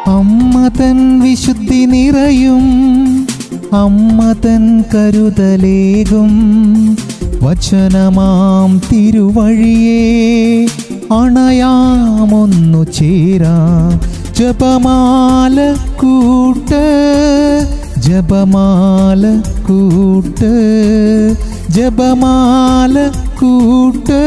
അമ്മ തൻ വിശുദ്ധി നിറയും അമ്മ തൻ കരുതലേകും വചനമാം തിരുവഴിയെ അണയാമൊന്നു ചേരാം ജപമാല കൂട്ട് ജപമാല കൂട്ട് ജപമാല കൂട്ട്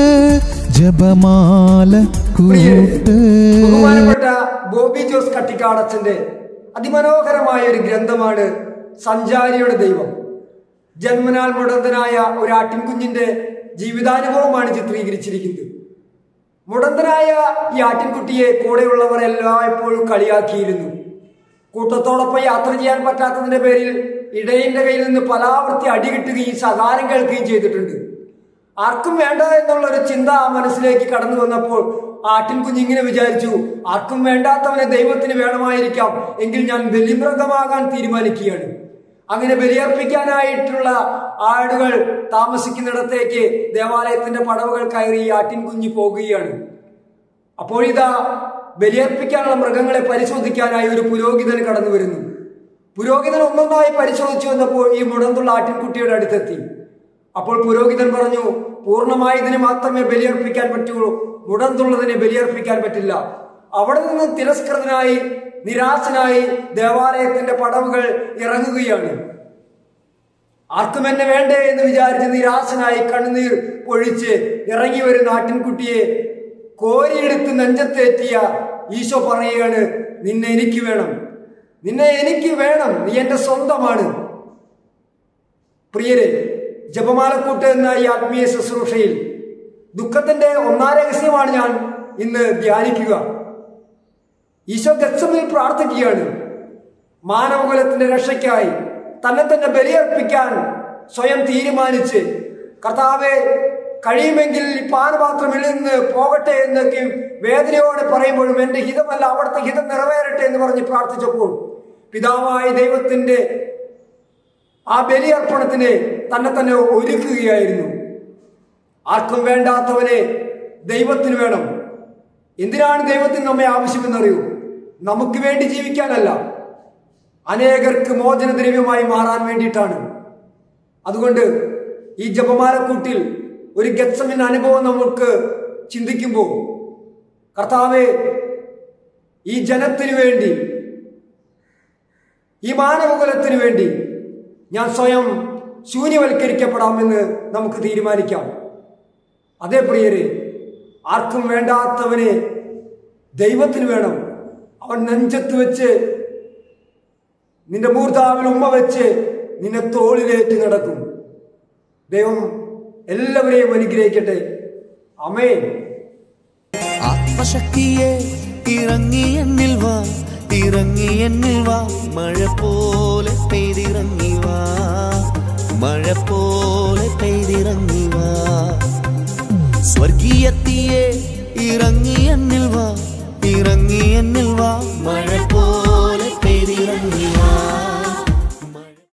ജപമാല കൂട്ട് ബഹുമാനപ്പെട്ട ബോബി ജോസ് കട്ടിക്കാടച്ചന്റെ അതിമനോഹരമായ ഒരു ഗ്രന്ഥമാണ് സഞ്ചാരിയുടെ ദൈവം ജന്മനാൽ മുടന്തനായ ഒരു ആട്ടിൻകുഞ്ഞിന്റെ ജീവിതാനുഭവമാണ് ചിത്രീകരിച്ചിരിക്കുന്നത് മുടന്തനായ ഈ ആട്ടിൻകുട്ടിയെ കൂടെയുള്ളവർ എല്ലായ്പ്പോഴും കളിയാക്കിയിരുന്നു കൂട്ടത്തോടൊപ്പം യാത്ര ചെയ്യാൻ പറ്റാത്തതിന്റെ പേരിൽ ഇടയന്റെ കയ്യിൽ നിന്ന് പലാവർത്തി അടികിട്ടുകയും സകാരം കേൾക്കുകയും ചെയ്തിട്ടുണ്ട് ആർക്കും വേണ്ട എന്നുള്ള ഒരു ചിന്ത ആ മനസ്സിലേക്ക് കടന്നു വന്നപ്പോൾ ആട്ടിൻ കുഞ്ഞിങ്ങനെ വിചാരിച്ചു ആർക്കും വേണ്ടാത്തവനെ ദൈവത്തിന് വേണമായിരിക്കാം എങ്കിൽ ഞാൻ ബലിമൃഗമാകാൻ തീരുമാനിക്കുകയാണ് അങ്ങനെ ബലിയർപ്പിക്കാനായിട്ടുള്ള ആടുകൾ താമസിക്കുന്നിടത്തേക്ക് ദേവാലയത്തിന്റെ പടവുകൾ കയറി ഈ ആട്ടിൻ കുഞ്ഞ് പോകുകയാണ് അപ്പോഴിതാ ബലിയർപ്പിക്കാനുള്ള മൃഗങ്ങളെ പരിശോധിക്കാനായി ഒരു പുരോഹിതൻ കടന്നു വരുന്നു പുരോഹിതൻ ഒന്നൊന്നായി പരിശോധിച്ചു വന്നപ്പോൾ ഈ മുടന്തുള്ള ആട്ടിൻകുട്ടിയുടെ അടുത്തെത്തി അപ്പോൾ പുരോഹിതൻ പറഞ്ഞു പൂർണ്ണമായി ഇതിന് മാത്രമേ ബലിയർപ്പിക്കാൻ പറ്റുള്ളൂ മുടന്തുള്ളതിനെ ബലിയർപ്പിക്കാൻ പറ്റില്ല അവിടെ നിന്ന് തിരസ്കൃതനായി നിരാശനായി ദേവാലയത്തിന്റെ പടവുകൾ ഇറങ്ങുകയാണ് ആർക്കും എന്നെ വേണ്ടേ എന്ന് വിചാരിച്ച് നിരാശനായി കണ്ണുനീർ പൊഴിച്ച് ഇറങ്ങി വരുന്ന ആട്ടിൻകുട്ടിയെ കോരിയെടുത്ത് നെഞ്ചത്തേറ്റിയ ഈശോ പറയുകയാണ് നിന്നെ എനിക്ക് വേണം നിന്നെ എനിക്ക് വേണം നീ എന്റെ സ്വന്തമാണ് പ്രിയരെ ജപമാലക്കൂട്ട് എന്ന ഈ ആത്മീയ ശുശ്രൂഷയിൽ ദുഃഖത്തിന്റെ ഒന്നാം രഹസ്യമാണ് ഞാൻ ഇന്ന് ധ്യാനിക്കുക ഈശോ ഗച്ചമിൽ പ്രാർത്ഥിക്കുകയാണ് മാനവകുലത്തിന്റെ രക്ഷയ്ക്കായി തന്നെ തന്നെ ബലിയർപ്പിക്കാൻ സ്വയം തീരുമാനിച്ച് കർത്താവെ കഴിയുമെങ്കിൽ ഈ പാനപാത്രം നിന്ന് പോകട്ടെ എന്നൊക്കെ വേദനയോടെ പറയുമ്പോഴും എന്റെ ഹിതമല്ല അവിടുത്തെ ഹിതം നിറവേറട്ടെ എന്ന് പറഞ്ഞ് പ്രാർത്ഥിച്ചപ്പോൾ പിതാവായ ദൈവത്തിന്റെ ആ ബലിയർപ്പണത്തിന് തന്നെ തന്നെ ഒരുക്കുകയായിരുന്നു ആർക്കും വേണ്ടാത്തവനെ ദൈവത്തിന് വേണം എന്തിനാണ് ദൈവത്തിന് നമ്മെ ആവശ്യമെന്നറിയൂ നമുക്ക് വേണ്ടി ജീവിക്കാനല്ല അനേകർക്ക് മോചനദ്രവ്യമായി മാറാൻ വേണ്ടിയിട്ടാണ് അതുകൊണ്ട് ഈ ജപമാലക്കൂട്ടിൽ ഒരു ഗച്ചമിൻ അനുഭവം നമുക്ക് ചിന്തിക്കുമ്പോൾ കർത്താവെ ഈ ജനത്തിനു വേണ്ടി ഈ മാനവകുലത്തിനു വേണ്ടി ഞാൻ സ്വയം ശൂന്യവൽക്കരിക്കപ്പെടാമെന്ന് നമുക്ക് തീരുമാനിക്കാം അതേ പ്രിയരെ ആർക്കും വേണ്ടാത്തവനെ ദൈവത്തിന് വേണം അവൻ നെഞ്ചത്ത് വെച്ച് നിന്റെ മൂർത്താവിൽ ഉമ്മ വെച്ച് നിന്നെ തോളിലേറ്റ് നടക്കും ദൈവം എല്ലാവരെയും അനുഗ്രഹിക്കട്ടെ അമേ ആത്മശക്തിയെ ഇറങ്ങി എന്നിൽ വാ ഇറങ്ങി എന്നിൽ വാ മഴ പോലെ പെയ്തിറങ്ങി വാ മഴ പോലെ പെയ്തിറങ്ങി വാ സ്വർഗീയത്തിയെ ഇറങ്ങി എന്നിൽ വാ ഇറങ്ങി എന്നിൽ വാ മഴ പോലെ പെയ്തിറങ്ങി വാ